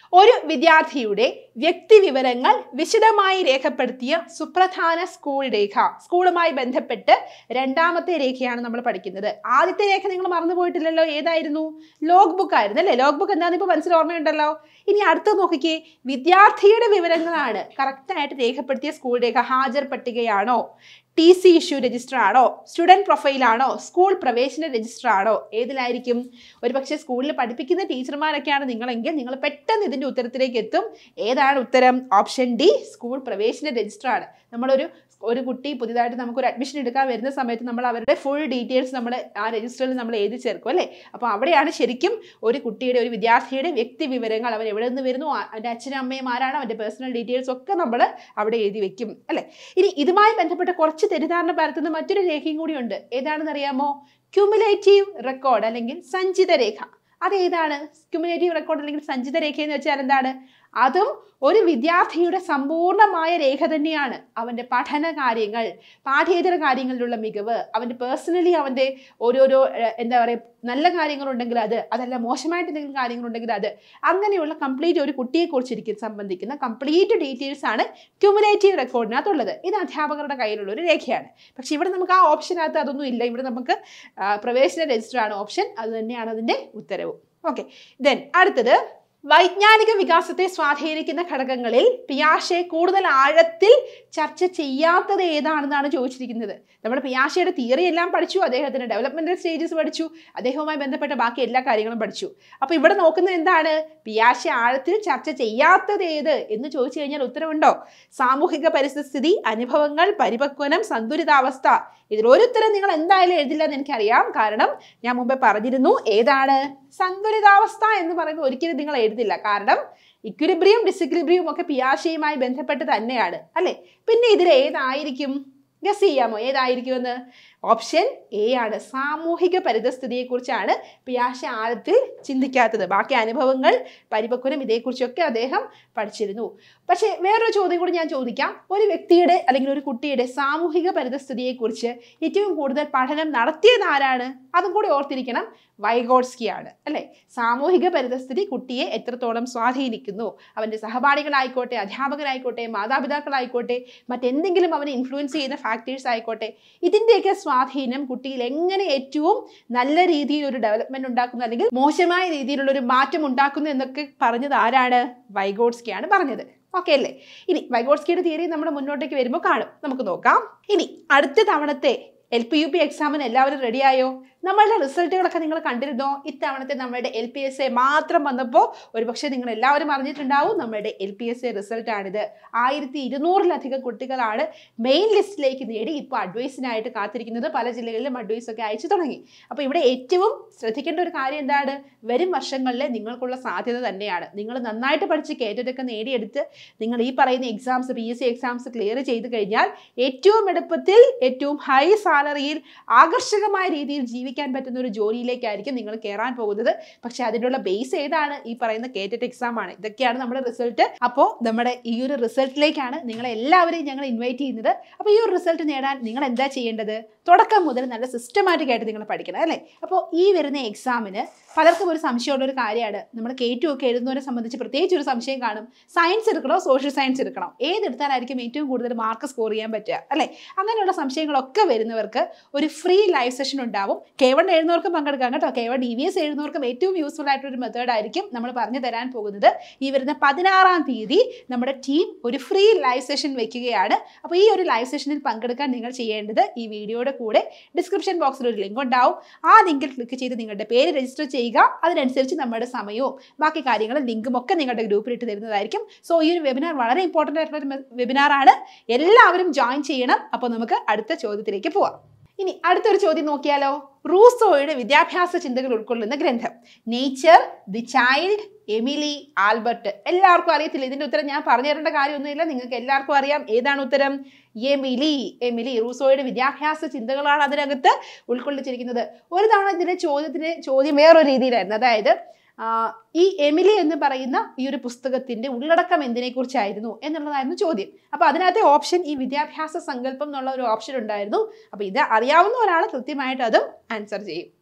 ഒരു വിദ്യാർത്ഥിയുടെ വ്യക്തി വിവരങ്ങൾ വിശദമായി രേഖപ്പെടുത്തിയ സുപ്രധാന സ്കൂൾ രേഖ സ്കൂളുമായി ബന്ധപ്പെട്ട് രണ്ടാമത്തെ രേഖയാണ് നമ്മൾ പഠിക്കുന്നത് ആദ്യത്തെ രേഖ നിങ്ങൾ മറന്നുപോയിട്ടില്ലല്ലോ ഏതായിരുന്നു ലോഗ് ബുക്ക് ആയിരുന്നു അല്ലേ ലോഗ് ബുക്ക് എന്താണെന്ന് ഇപ്പോൾ മനസ്സിൽ ഓർമ്മയുണ്ടല്ലോ ഇനി അടുത്ത നോക്കിക്കേ വിദ്യാർത്ഥിയുടെ വിവരങ്ങളാണ് കറക്റ്റായിട്ട് രേഖപ്പെടുത്തിയ സ്കൂൾ രേഖ ഹാജർ പട്ടികയാണോ ടി സി ഇഷ്യൂ രജിസ്റ്റർ ആണോ സ്റ്റുഡൻറ് പ്രൊഫൈൽ ആണോ സ്കൂൾ പ്രവേശന രജിസ്റ്റർ ആണോ ഏതിലായിരിക്കും ഒരു പക്ഷേ സ്കൂളിൽ പഠിപ്പിക്കുന്ന ടീച്ചർമാരൊക്കെയാണ് നിങ്ങളെങ്കിൽ നിങ്ങൾ പെട്ടെന്ന് ഇതിൻ്റെ ഉത്തരത്തിലേക്ക് എത്തും ഏതാണ് ഉത്തരം ഓപ്ഷൻ ഡി സ്കൂൾ പ്രവേശന രജിസ്റ്റർ ആണ് നമ്മളൊരു ഒരു കുട്ടി പുതിയതായിട്ട് നമുക്കൊരു അഡ്മിഷൻ എടുക്കാൻ വരുന്ന സമയത്ത് നമ്മൾ അവരുടെ ഫുൾ ഡീറ്റെയിൽസ് നമ്മൾ ആ രജിസ്റ്ററിൽ നമ്മൾ എഴുതി ചേർക്കും അല്ലേ അപ്പോൾ അവിടെയാണ് ശരിക്കും ഒരു കുട്ടിയുടെ ഒരു വിദ്യാർത്ഥിയുടെ വ്യക്തി വിവരങ്ങൾ അവൻ എവിടെ നിന്ന് വരുന്നു ആ- അവൻ്റെ അച്ഛനും അമ്മയും ആരാണ് അവൻ്റെ പേഴ്സണൽ ഡീറ്റെയിൽസ് ഒക്കെ നമ്മൾ അവിടെ എഴുതി വെക്കും അല്ലേ ഇനി ഇതുമായി ബന്ധപ്പെട്ട കുറച്ച് തെറ്റിദ്ധാരണ പരത്തുന്ന മറ്റൊരു രേഖയും കൂടിയുണ്ട് ഏതാണെന്ന് അറിയാമോ ക്യുമുലേറ്റീവ് റെക്കോർഡ് അല്ലെങ്കിൽ സഞ്ചിത രേഖ അതേതാണ് ക്യുമുലേറ്റീവ് റെക്കോർഡ് അല്ലെങ്കിൽ സഞ്ചിത രേഖ എന്ന് വെച്ചാൽ എന്താണ് അതും ഒരു വിദ്യാർത്ഥിയുടെ സമ്പൂർണ്ണമായ രേഖ തന്നെയാണ് അവൻ്റെ പഠന കാര്യങ്ങൾ പാഠ്യേതര കാര്യങ്ങളിലുള്ള മികവ് അവൻ്റെ പേഴ്സണലി അവൻ്റെ ഓരോരോ ഏഹ്, എന്താ പറയുക നല്ല കാര്യങ്ങളുണ്ടെങ്കിൽ അത് അതല്ല മോശമായിട്ട് എന്തെങ്കിലും കാര്യങ്ങളുണ്ടെങ്കിൽ അത് അങ്ങനെയുള്ള കംപ്ലീറ്റ് ഒരു കുട്ടിയെക്കുറിച്ചിരിക്കും സംബന്ധിക്കുന്ന കംപ്ലീറ്റ് ഡീറ്റെയിൽസ് ആണ് ക്യുമുലേറ്റീവ് റെക്കോർഡിനകത്തുള്ളത് ഇത് അധ്യാപകരുടെ കയ്യിലുള്ള ഒരു രേഖയാണ് പക്ഷേ ഇവിടെ നമുക്ക് ആ ഓപ്ഷനകത്ത് അതൊന്നും ഇല്ല ഇവിടെ നമുക്ക് ആ, പ്രവേശന രജിസ്റ്റർ ആണ് ഓപ്ഷൻ അത് തന്നെയാണ് അതിൻ്റെ ഉത്തരവും ഓക്കെ ദെൻ അടുത്തത് വൈജ്ഞാനിക വികാസത്തെ സ്വാധീനിക്കുന്ന ഘടകങ്ങളിൽ പിയാഷെ കൂടുതൽ ആഴത്തിൽ ചർച്ച ചെയ്യാത്തത് ഏതാണെന്നാണ് ചോദിച്ചിരിക്കുന്നത് നമ്മൾ പിയാഷയുടെ തിയറി എല്ലാം പഠിച്ചു അദ്ദേഹത്തിന്റെ ഡെവലപ്മെന്റൽ സ്റ്റേജസ് പഠിച്ചു അദ്ദേഹവുമായി ബന്ധപ്പെട്ട ബാക്കി എല്ലാ കാര്യങ്ങളും പഠിച്ചു അപ്പോൾ ഇവിടെ നോക്കുന്നത് എന്താണ് പിയാഷെ ആഴത്തിൽ ചർച്ച ചെയ്യാത്തത് ഏത് എന്ന് ചോദിച്ചു കഴിഞ്ഞാൽ ഉത്തരവുണ്ടോ സാമൂഹിക പരിസ്ഥിതി അനുഭവങ്ങൾ പരിപക്വനം സന്തുലിതാവസ്ഥ ഇതിലൊരു ഉത്തരം നിങ്ങൾ എന്തായാലും എഴുതില്ല എന്ന് എനിക്കറിയാം കാരണം ഞാൻ മുമ്പേ പറഞ്ഞിരുന്നു ഏതാണ് സന്തുലിതാവസ്ഥ എന്ന് പറയുന്നത് ഒരിക്കലും നിങ്ങൾ എഴുതില്ല കാരണം ഇക്വിലിബ്രിയം ഡിസിക്വിലിബ്രിയം ഒക്കെ പിയാഷയുമായി ബന്ധപ്പെട്ട് തന്നെയാണ് അല്ലേ പിന്നെ ഇതിൽ ഏതായിരിക്കും ഗസ് ചെയ്യാമോ ഏതായിരിക്കുമെന്ന് ഓപ്ഷൻ എ ആണ് സാമൂഹിക പരിതസ്ഥിതിയെക്കുറിച്ചാണ് പിയാഷ ആഴത്തിൽ ചിന്തിക്കാത്തത് ബാക്കി അനുഭവങ്ങൾ പരിപക്വനം ഇതേക്കുറിച്ചൊക്കെ അദ്ദേഹം പഠിച്ചിരുന്നു പക്ഷേ വേറൊരു ചോദ്യം കൂടി ഞാൻ ചോദിക്കാം ഒരു വ്യക്തിയുടെ അല്ലെങ്കിൽ ഒരു കുട്ടിയുടെ സാമൂഹിക പരിതസ്ഥിതിയെക്കുറിച്ച് ഏറ്റവും കൂടുതൽ പഠനം നടത്തിയത് ആരാണ് അതും കൂടി ഓർത്തിരിക്കണം വൈഗോഡ്സ്കി ആണ് അല്ലേ സാമൂഹിക പരിതസ്ഥിതി കുട്ടിയെ എത്രത്തോളം സ്വാധീനിക്കുന്നു അവൻ്റെ സഹപാഠികളായിക്കോട്ടെ അധ്യാപകരായിക്കോട്ടെ മാതാപിതാക്കളായിക്കോട്ടെ മറ്റെന്തെങ്കിലും അവനെ ഇൻഫ്ലുവൻസ് ചെയ്യുന്ന ഫാക്ടേഴ്സ് ആയിക്കോട്ടെ ഇതിൻ്റെയൊക്കെ സ്വാധീനം കുട്ടിയിൽ എങ്ങനെ ഏറ്റവും നല്ല രീതിയിൽ ഒരു ഡെവലപ്മെന്റ് ഉണ്ടാക്കുന്നു അല്ലെങ്കിൽ മോശമായ രീതിയിലുള്ള ഒരു മാറ്റം ഉണ്ടാക്കുന്നു എന്നൊക്കെ പറഞ്ഞത് ആരാണ് വൈഗോഡ്സ്കിയാണ് പറഞ്ഞത് ഓക്കെ അല്ലേ ഇനി വൈഗോഡ്സ്കിയുടെ തിയറി നമ്മുടെ മുന്നോട്ടേക്ക് വരുമ്പോൾ കാണും നമുക്ക് നോക്കാം ഇനി അടുത്ത തവണത്തെ എൽ പി യു പി എക്സാമിന് എല്ലാവരും റെഡിയായോ നമ്മളുടെ റിസൾട്ടുകളൊക്കെ നിങ്ങൾ കണ്ടിരുന്നോ ഇത്തവണത്തെ നമ്മുടെ എൽ പി എസ് എ മാത്രം വന്നപ്പോൾ ഒരുപക്ഷെ നിങ്ങൾ എല്ലാവരും അറിഞ്ഞിട്ടുണ്ടാവും നമ്മുടെ എൽ പി എസ് എ റിസൾട്ടാണിത് ആയിരത്തി ഇരുന്നൂറിലധികം കുട്ടികളാണ് മെയിൻ ലിസ്റ്റിലേക്ക് നേടി ഇപ്പോൾ അഡ്വൈസിനായിട്ട് കാത്തിരിക്കുന്നത് പല ജില്ലകളിലും അഡ്വൈസ് ഒക്കെ അയച്ചു തുടങ്ങി അപ്പോൾ ഇവിടെ ഏറ്റവും ശ്രദ്ധിക്കേണ്ട ഒരു കാര്യം എന്താണ് വരും വർഷങ്ങളിൽ നിങ്ങൾക്കുള്ള സാധ്യത തന്നെയാണ് നിങ്ങൾ നന്നായിട്ട് പഠിച്ച് കേറ്റൊക്കെ നേടിയെടുത്ത് നിങ്ങൾ ഈ പറയുന്ന exams P S C exams clear ചെയ്ത് കഴിഞ്ഞാൽ ഏറ്റവും എളുപ്പത്തിൽ ഏറ്റവും ഹൈ സാലറിയിൽ ആകർഷകമായ രീതിയിൽ ജീവിക്കാൻ പറ്റുന്ന ഒരു ജോലിയിലേക്കായിരിക്കും നിങ്ങൾ കയറാൻ പോകുന്നത് പക്ഷെ അതിനുള്ള ബേസ് ഏതാണ് ഈ പറയുന്ന കേറ്ററ്റ് എക്സാം ആണ് ഇതൊക്കെയാണ് നമ്മുടെ റിസൾട്ട് അപ്പോൾ നമ്മുടെ ഈ ഒരു റിസൾട്ടിലേക്കാണ് നിങ്ങളെ എല്ലാവരെയും ഞങ്ങൾ ഇൻവൈറ്റ് ചെയ്യുന്നത് അപ്പോൾ ഈ ഒരു റിസൾട്ട് നേടാൻ നിങ്ങൾ എന്താ ചെയ്യേണ്ടത് തുടക്കം മുതൽ നല്ല സിസ്റ്റമാറ്റിക് ആയിട്ട് നിങ്ങൾ പഠിക്കണം അല്ലേ അപ്പോൾ ഈ വരുന്ന എക്സാമിന് പലർക്കും ഒരു സംശയമുള്ള ഒരു കാര്യമാണ് നമ്മൾ കേറ്റു ഒക്കെ എഴുതുന്നവരെ സംബന്ധിച്ച് പ്രത്യേകിച്ച് ഒരു സംശയം കാണും സയൻസ് എടുക്കണോ സോഷ്യൽ സയൻസ് എടുക്കണോ ഏതെടുത്താലായിരിക്കും ഏറ്റവും കൂടുതൽ മാർക്ക് സ്കോർ ചെയ്യാൻ പറ്റുക അല്ലേ അങ്ങനെയുള്ള സംശയങ്ങളൊക്കെ വരുന്നവർക്ക് ഒരു ഫ്രീ ലൈവ് സെഷൻ ഉണ്ടാവും കെ വൺ എഴുതുന്നവർക്കും പങ്കെടുക്കാം കേട്ടോ K one D V S എഴുതുന്നവർക്കും ഏറ്റവും യൂസ്ഫുൾ ആയിട്ടൊരു മെത്തേഡ് ആയിരിക്കും നമ്മൾ പറഞ്ഞു തരാൻ പോകുന്നത് ഈ വരുന്ന പതിനാറാം തീയതി നമ്മുടെ ടീം ഒരു ഫ്രീ ലൈവ് സെഷൻ വെക്കുകയാണ് അപ്പോൾ ഈ ഒരു ലൈവ് സെഷനിൽ പങ്കെടുക്കാൻ നിങ്ങൾ ചെയ്യേണ്ടത് ഈ വീഡിയോയുടെ കൂടെ ഡിസ്ക്രിപ്ഷൻ ബോക്സിൽ ഒരു ലിങ്ക് ഉണ്ടാവും ആ ലിങ്കിൽ ക്ലിക്ക് ചെയ്ത് നിങ്ങളുടെ പേര് രജിസ്റ്റർ ചെയ്യുക അതിനനുസരിച്ച് നമ്മുടെ സമയവും ബാക്കി കാര്യങ്ങളും ലിങ്കും ഒക്കെ നിങ്ങളുടെ ഗ്രൂപ്പിൽ ഇട്ട് തരുന്നതായിരിക്കും സോ ഈ ഒരു വെബിനാർ വളരെ ഇമ്പോർട്ടൻ്റ് ആയിട്ടുള്ള ഒരു വെബിനാർ ആണ് എല്ലാവരും ജോയിൻ ചെയ്യണം അപ്പോൾ നമുക്ക് അടുത്ത ചോദ്യത്തിലേക്ക് പോവാം ഇനി അടുത്തൊരു ചോദ്യം നോക്കിയാലോ റൂസോയുടെ വിദ്യാഭ്യാസ ചിന്തകൾ ഉൾക്കൊള്ളുന്ന ഗ്രന്ഥം nature the child Emile Albert എല്ലാവർക്കും അറിയത്തില്ല ഇതിന്റെ ഉത്തരം ഞാൻ പറഞ്ഞു തരേണ്ട കാര്യമൊന്നുമില്ല നിങ്ങൾക്ക് എല്ലാവർക്കും അറിയാം ഏതാണ് ഉത്തരം എമിലി എമിലി റൂസോയുടെ വിദ്യാഭ്യാസ ചിന്തകളാണ് അതിനകത്ത് ഉൾക്കൊള്ളിച്ചിരിക്കുന്നത് ഒരു തവണ ഇതിന്റെ ചോദ്യത്തിന് ചോദ്യം വേറൊരു രീതിയിലായിരുന്നു അതായത് ആ, ഈ എമിലി എന്ന് പറയുന്ന ഈ ഒരു പുസ്തകത്തിന്റെ ഉള്ളടക്കം എന്തിനെക്കുറിച്ചായിരുന്നു എന്നുള്ളതായിരുന്നു ചോദ്യം അപ്പോൾ അതിനകത്തെ ഓപ്ഷൻ ഈ വിദ്യാഭ്യാസ സങ്കല്പം എന്നുള്ള ഒരു ഓപ്ഷൻ ഉണ്ടായിരുന്നു അപ്പോൾ ഇത് അറിയാവുന്ന ഒരാൾ കൃത്യമായിട്ട് അതും ആൻസർ ചെയ്യും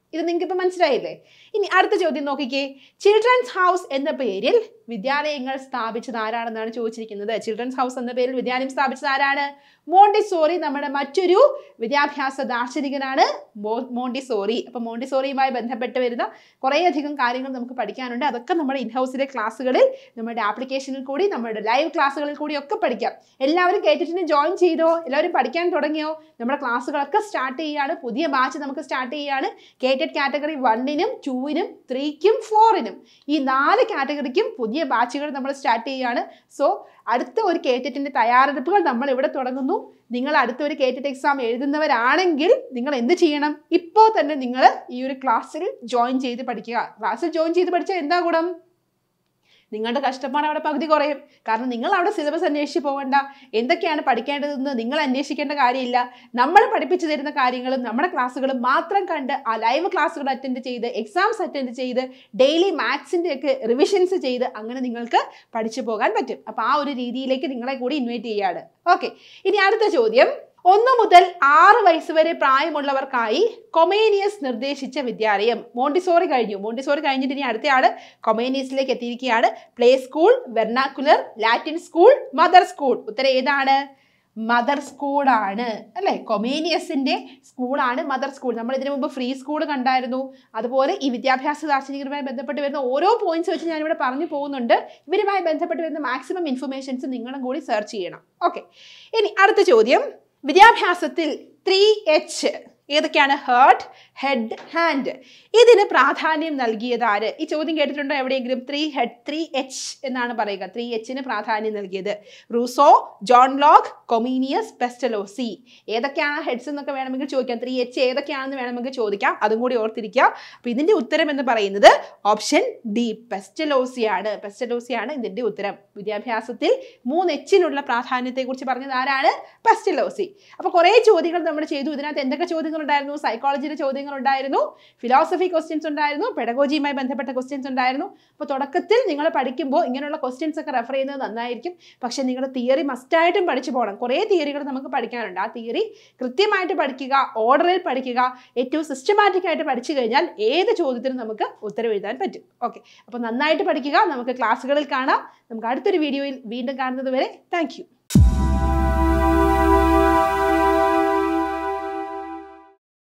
ഇത് നിങ്ങൾക്ക് ഇപ്പൊ മനസ്സിലായില്ലേ ഇനി അടുത്ത ചോദ്യം നോക്കിക്കേ ചിൽഡ്രൻസ് ഹൗസ് എന്ന പേരിൽ വിദ്യാലയങ്ങൾ സ്ഥാപിച്ചത് ആരാണെന്നാണ് ചോദിച്ചിരിക്കുന്നത് ചിൽഡ്രൻസ് ഹൗസ് എന്ന പേരിൽ വിദ്യാലയം സ്ഥാപിച്ചത് ആരാണ് മോണ്ടിസോറി നമ്മുടെ മറ്റൊരു വിദ്യാഭ്യാസ ദാർശനികനാണ് മോ- മോണ്ടിസോറി അപ്പൊ മോണ്ടിസോറിയുമായി ബന്ധപ്പെട്ട് വരുന്ന കുറേയധികം കാര്യങ്ങൾ നമുക്ക് പഠിക്കാനുണ്ട് അതൊക്കെ നമ്മുടെ ഇൻഹൗസിലെ ക്ലാസ്സുകളിൽ നമ്മുടെ ആപ്ലിക്കേഷനിൽ കൂടി നമ്മുടെ ലൈവ് ക്ലാസ്സുകളിൽ കൂടി ഒക്കെ പഠിക്കാം എല്ലാവരും കേട്ടിട്ട് ജോയിൻ ചെയ്തോ എല്ലാവരും പഠിക്കാൻ തുടങ്ങിയോ നമ്മുടെ ക്ലാസ്സുകളൊക്കെ സ്റ്റാർട്ട് ചെയ്യുകയാണ് പുതിയ ബാച്ച് നമുക്ക് സ്റ്റാർട്ട് ചെയ്യുകയാണ് കേറ്റഡ് കാറ്റഗറി വണ്ണിനും ടൂവിനും ത്രീക്കും ഫോറിനും ഈ നാല് കാറ്റഗറിക്കും പുതിയ ബാച്ചുകൾ നമ്മൾ സ്റ്റാർട്ട് ചെയ്യുകയാണ് സോ അടുത്ത ഒരു കേറ്ററ്റിന്റെ തയ്യാറെടുപ്പുകൾ നമ്മൾ ഇവിടെ തുടങ്ങുന്നു നിങ്ങൾ അടുത്ത ഒരു കേറ്ററ്റ് എക്സാം എഴുതുന്നവരാണെങ്കിൽ നിങ്ങൾ എന്ത് ചെയ്യണം ഇപ്പോൾ തന്നെ നിങ്ങൾ ഈ ഒരു ക്ലാസ്സിൽ ജോയിൻ ചെയ്ത് പഠിക്കുക ക്ലാസ്സിൽ ജോയിൻ ചെയ്ത് പഠിച്ചാൽ എന്താ ഗുണം നിങ്ങളുടെ കഷ്ടപ്പാട് അവിടെ പകുതി കുറയും കാരണം നിങ്ങൾ അവിടെ സിലബസ് അന്വേഷിച്ച് പോകണ്ട എന്തൊക്കെയാണ് പഠിക്കേണ്ടതെന്ന് നിങ്ങൾ അന്വേഷിക്കേണ്ട കാര്യമില്ല നമ്മൾ പഠിപ്പിച്ചു തരുന്ന കാര്യങ്ങളും നമ്മുടെ ക്ലാസ്സുകളും മാത്രം കണ്ട് ആ ലൈവ് ക്ലാസ്സുകൾ അറ്റൻഡ് ചെയ്ത് എക്സാംസ് അറ്റൻഡ് ചെയ്ത് ഡെയിലി മാത്സിൻ്റെ ഒക്കെ റിവിഷൻസ് ചെയ്ത് അങ്ങനെ നിങ്ങൾക്ക് പഠിച്ചു പോകാൻ പറ്റും അപ്പോൾ ആ ഒരു രീതിയിലേക്ക് നിങ്ങളെ കൂടി ഇൻവൈറ്റ് ചെയ്യാണ് ഓക്കെ ഇനി അടുത്ത ചോദ്യം ഒന്ന് മുതൽ ആറ് വയസ്സ് വരെ പ്രായമുള്ളവർക്കായി കൊമേനിയസ് നിർദ്ദേശിച്ച വിദ്യാലയം മോണ്ടിസോറി കഴിഞ്ഞു മോണ്ടിസോറി കഴിഞ്ഞിട്ട് ഇനി അടുത്തയാള് കൊമേനിയസിലേക്ക് എത്തിയിരിക്കുകയാണ് play school vernacular Latin school mother school ഉത്തരം ഏതാണ് മദർ സ്കൂളാണ് അല്ലെ കൊമേനിയസിന്റെ സ്കൂളാണ് മദർ സ്കൂൾ നമ്മൾ ഇതിനു മുമ്പ് ഫ്രീ സ്കൂൾ കണ്ടായിരുന്നു അതുപോലെ ഈ വിദ്യാഭ്യാസ ദാർശനികരുമായി ബന്ധപ്പെട്ട് വരുന്ന ഓരോ പോയിന്റ്സ് വെച്ച് ഞാനിവിടെ പറഞ്ഞു പോകുന്നുണ്ട് ഇവരുമായി ബന്ധപ്പെട്ട് വരുന്ന മാക്സിമം ഇൻഫർമേഷൻസ് നിങ്ങളും കൂടി സെർച്ച് ചെയ്യണം ഓക്കെ ഇനി അടുത്ത ചോദ്യം വിദ്യാഭ്യാസത്തിൽ ത്രീ എച്ച് ഏതൊക്കെയാണ് ഹേർട്ട് ഹെഡ് ഹാൻഡ് ഇതിന് പ്രാധാന്യം നൽകിയത് ആര് ഈ ചോദ്യം കേട്ടിട്ടുണ്ടോ എവിടെയെങ്കിലും ത്രീ ഹെഡ് ത്രീ എച്ച് എന്നാണ് പറയുക ത്രീ എച്ചിന് പ്രാധാന്യം നൽകിയത് Rousseau John Locke Comenius Pestalozzi ഏതൊക്കെയാണ് ഹെഡ്സ് എന്നൊക്കെ വേണമെങ്കിൽ ചോദിക്കാം ത്രീ എച്ച് ഏതൊക്കെയാണെന്ന് വേണമെങ്കിൽ ചോദിക്കാം അതും കൂടി ഓർത്തിരിക്കുക അപ്പോൾ ഇതിന്റെ ഉത്തരം എന്ന് പറയുന്നത് ഓപ്ഷൻ ഡി പെസ്റ്റലോസിയാണ് പെസ്റ്റലോസിയാണ് ഇതിന്റെ ഉത്തരം വിദ്യാഭ്യാസത്തിൽ മൂന്ന് എച്ചിനുള്ള പ്രാധാന്യത്തെക്കുറിച്ച് പറഞ്ഞത് ആരാണ് പെസ്റ്റലോസി അപ്പോൾ കുറേ ചോദ്യങ്ങൾ നമ്മൾ ചെയ്തു ഇതിനകത്ത് എന്തൊക്കെ ചോദ്യങ്ങൾ ഉണ്ടായിരുന്നു സൈക്കോളജിയുടെ ചോദ്യങ്ങൾ ഉണ്ടായിരുന്നു ഫിലോസഫി ക്വസ്റ്റ്യൻസ് ഉണ്ടായിരുന്നു പെഡഗോജിയുമായി ബന്ധപ്പെട്ട ക്വസ്റ്റ്യൻസ് ഉണ്ടായിരുന്നു അപ്പോൾ തുടക്കത്തിൽ നിങ്ങൾ പഠിക്കുമ്പോൾ ഇങ്ങനെയുള്ള ക്വസ്റ്റ്യൻസ് ഒക്കെ റെഫർ ചെയ്യുന്നത് നന്നായിരിക്കും പക്ഷേ നിങ്ങൾ തിയറി മസ്റ്റായിട്ടും പഠിച്ചു പോകണം കുറേ തിയറികൾ നമുക്ക് പഠിക്കാനുണ്ട് ആ തിയറി കൃത്യമായിട്ട് പഠിക്കുക ഓർഡറിൽ പഠിക്കുക ഏറ്റവും സിസ്റ്റമാറ്റിക് ആയിട്ട് പഠിച്ചു കഴിഞ്ഞാൽ ഏത് ചോദ്യത്തിനും നമുക്ക് ഉത്തരം എഴുതാൻ പറ്റും ഓക്കെ അപ്പോൾ നന്നായിട്ട് പഠിക്കുക നമുക്ക് ക്ലാസ്സുകളിൽ കാണാം നമുക്ക് അടുത്തൊരു വീഡിയോയിൽ വീണ്ടും കാണുന്നത് വരെ താങ്ക്